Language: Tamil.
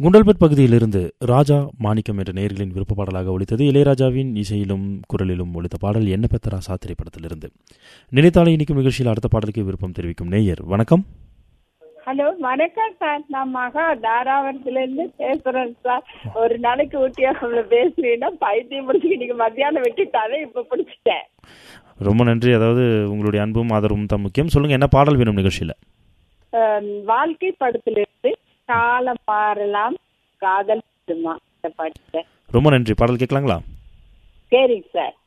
குண்டல்பட் பகுதியிலிருந்து ராஜா மாணிக்கம் என்ற நேயர்களின் விருப்ப பாடலாக ஒலித்தது இளையராஜாவின் இசையிலும் குரலிலும் ஒலித்த பாடல் என்ன பெத்தரா சா திரைப்படத்திலிருந்து நினைத்தாலே இனிக்கும் நிகழ்ச்சியில் அடுத்த பாடலுக்கு விருப்பம் தெரிவிக்கும் நேயர் வணக்கம் ஹலோ வணக்கம் சார் நான் மகா தாராவரத்துல இருந்து பேசுறேன் சார் ஒரு நாளைக்கு ஊட்டியாவில் பேசுறீங்கன்னா பைத்தியம் பிடிச்சி நீங்க மத்தியானம் விட்டுட்டாலே இப்ப பிடிச்சிட்டேன் ரொம்ப நன்றி அதாவது உங்களுடைய அன்பும் ஆதரவும் தான் முக்கியம் சொல்லுங்க என்ன பாடல் வேணும் நிகழ்ச்சியில் அஹ், வாழ்க்கை படத்திலிருந்து காலம் மாறலாம் காதல் விடுமா இந்த பாட்டு ரொம்ப நன்றி பாடல் கேட்கலாங்களா சரிங்க சார்